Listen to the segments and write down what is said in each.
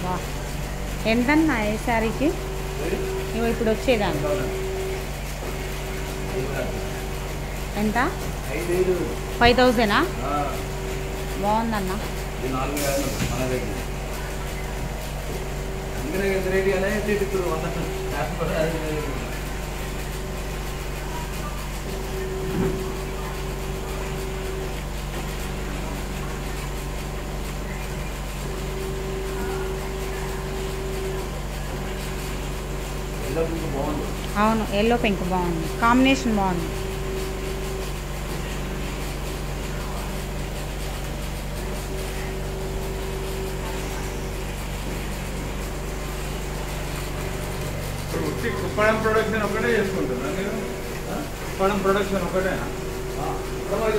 వా ఎంతన్నా ఏ శారీకి ఇగో ఇప్పుడు వచ్చేదాన్ని ఎంత ఐదు ఫైవ్ థౌజండా బాగుందన్న నాలుగు వేలు మన దగ్గర అందుకనే ఎంత రేట్ అనేది ఇప్పుడు వంద కాకపోతే అది లేదు. ఎల్లో పింక్ బాగుంది అవును ఎల్లో పింక్ బాగుంది కాంబినేషన్ బాగుంది ఇప్పుడు ఉట్టి కుప్పడం ప్రొడక్షన్ ఒకటే చేసుకుంటున్నా మీరు కుప్పడం ప్రొడక్షన్ ఒకటేనా ఉప్పడం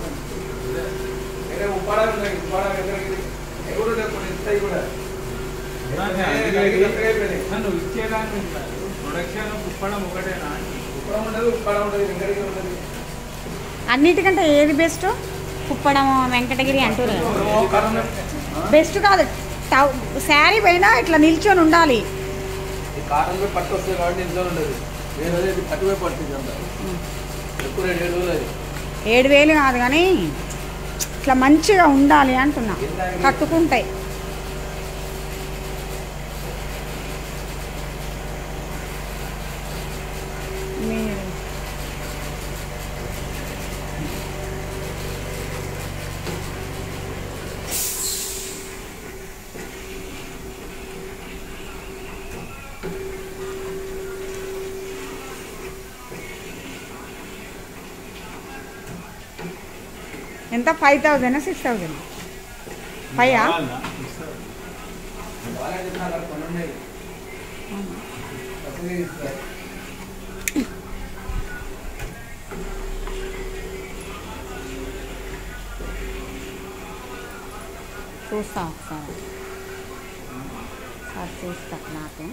వేరే ఉప్పాడాలు ఉన్నాయి ఉప్పాడాలు ఎక్కడికి ఎవరు లేకుండా ఇస్తాయి కూడా నాకు ఏ, అది దగ్గర అయిపోయినాయి. నన్ను ఇచ్చేదాన్ని ప్రొడక్షన్ కుప్పడం ఒకటేనా ఉప్పడం ఉండదు ఉప్పాడ ఉండదు ఎక్కడికి ఉండదు అన్నిటికంటే ఏది బెస్ట్ కుప్పడం వెంకటగిరి అంటూనే ఓ కారణం బెస్ట్ కాదు టౌ శారీ పైన ఇట్లా నిల్చొని ఉండాలి ఈ కాటన్ పై పట్టు వస్తుంది కాబట్టి ఇంట్లో ఉండదు వేరే ఇది పట్టుపై పడుతుంది అంత ఎక్కువ రేటు ఏడు రోజులు అది ఏడు వేలు కాదు కానీ ఇట్లా మంచిగా ఉండాలి అంటున్నా కట్టుకుంటాయి మీరు ఎంత five thousand six thousand five కావాలా? బాగా చెప్పినా అక్కడ కొన్ని ఉన్నాయి తక్కువగా ఇస్తారు చూస్తా ఒకసారి అది చూస్తా నాకే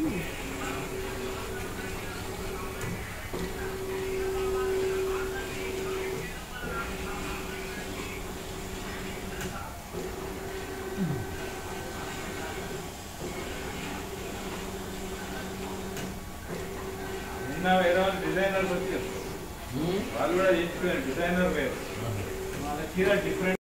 నిన్న వేరే వాళ్ళు డిజైనర్స్ వచ్చారు వాళ్ళు కూడా చేయించుకున్నారు డిజైనర్ వేరు వాళ్ళ చీర డిఫరెంట్